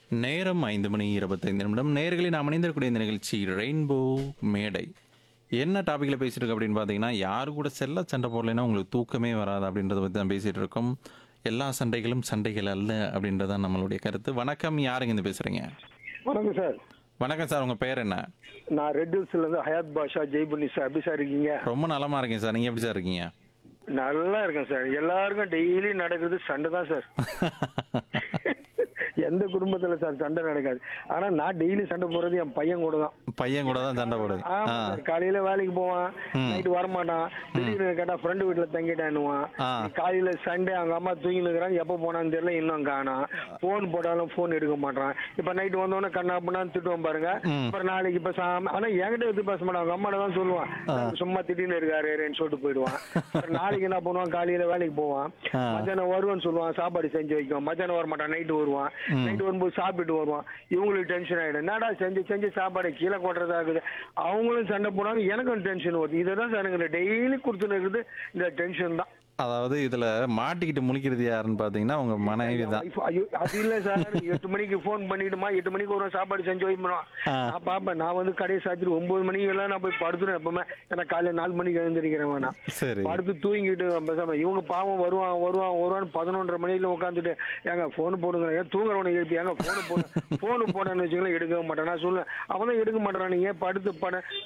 நேரம் ஐந்து மணி இருபத்தைந்து நிமிடம் நேர்களில் நாம் இணைந்திருக்கக்கூடிய இந்த நிகழ்ச்சி ரெயின்போ மேடை என்ன டாப்பிக்கில் பேசிட்டு இருக்கோம் அப்படின்னு பார்த்தீங்கன்னா யாரு கூட செல்ல சண்டை போடலைன்னா உங்களுக்கு தூக்கமே வராது அப்படின்றத பற்றி தான் பேசிகிட்டு இருக்கோம் எல்லா சண்டைகளும் சண்டைகள் அல்ல அப்படின்றது தான் நம்மளுடைய கருத்து வணக்கம் யாருங்க இருந்து பேசுகிறீங்க வணக்கம் சார் வணக்கம் சார் உங்கள் பேர் என்ன நான் ரெட் ஹில்ஸ்ல இருந்து ஹயாத் பாஷா ஜெய்புன்னி சார் எப்படி சார் இருக்கீங்க ரொம்ப நலமாக இருக்கேன் சார் நீங்கள் எப்படி சார் இருக்கீங்க நல்லா இருக்கேன் சார் எல்லாருக்கும் டெய்லி நடக்கிறது சண்டை தான் சார் எந்த குடும்பத்துல சார் சண்டை நடக்காது ஆனா நான் டெய்லி சண்டை போறது என் பையன் கூட தான் பையன் கூட தான் சண்டை போடுது ஆமா ஆ சார் காலையில வேலைக்கு போவான் நைட்டு வரமாட்டான் திடீர்னு கேட்டா ஃப்ரெண்டு வீட்டுல தங்கிட்டானுவான் ஆ. காலையில சண்டே அவங்க அம்மா தூங்கி நிற்கிறாங்க எப்ப போனான்னு தெரியல இன்னும் காணோம் போன் போட்டாலும் போன் எடுக்க மாட்டான் இப்ப நைட்டு வந்தோடனே கண்ணா பண்ணான்னு திட்டுவோம் பாருங்க அப்புறம் நாளைக்கு இப்ப சாம ஆனா என்கிட்ட எது பேச மாட்டான் அவங்க அம்மாட்ட தான் சொல்லுவான் சும்மா திடீர்னு இருக்காருன்னு சொல்லிட்டு போயிடுவான் அப்புறம் நாளைக்கு என்ன பண்ணுவான் காலையில வேலைக்கு போவான் ஆ. மத்தியானம் வருவான்னு சொல்லுவான் சாப்பாடு செஞ்சு வைக்கும் மத்தியானம் வர மாட்டான் நைட்டு வருவான் நைட்டு வரும்போது சாப்பிட்டு வருவான் இவங்களுக்கு டென்ஷன் ஆயிடும் என்னடா செஞ்சு செஞ்சு சாப்பாடு கீழே கொட்டுறதா இருக்குது அவங்களும் சண்டை போனாங்க எனக்கும் டென்ஷன் வருது இதை தான் சார் எனக்கு டெய்லி கொடுத்துன்னு இருக்குது இந்த டென்ஷன் தான் அதாவது இதில் மாட்டிக்கிட்டு முழிக்கிறது யாருன்னு பார்த்தீங்கன்னா உங்கள் மனைவி தான் wife, ஐயோ, அது இல்ல சார் எட்டு மணிக்கு ஃபோன் பண்ணிடுமா எட்டு மணிக்கு ஒரு சாப்பாடு செஞ்சு வைப்போம் ஆ. நான் பார்ப்பேன் நான் வந்து கடையை சாத்திட்டு ஒன்பது மணிக்கு எல்லாம் நான் போய் படுத்துறேன் எப்பவுமே ஏன்னா காலையில நாலு மணிக்கு எழுந்திருக்கிறேன் நான் சரி படுத்து தூங்கிட்டு பேசாம இவங்க பாவம் வருவான் வருவான் வருவான்னு பதினொன்றரை மணியில உட்காந்துட்டு ஏங்க போன் போடுங்க ஏன் தூங்குறவனை எழுப்பி ஏங்க போன் போடு போன் போடன்னு வச்சுக்கலாம் எடுக்க மாட்டேன் நான் சொல்லுவேன் அவன் தான் எடுக்க மாட்டேறான் நீங்க படுத்து பட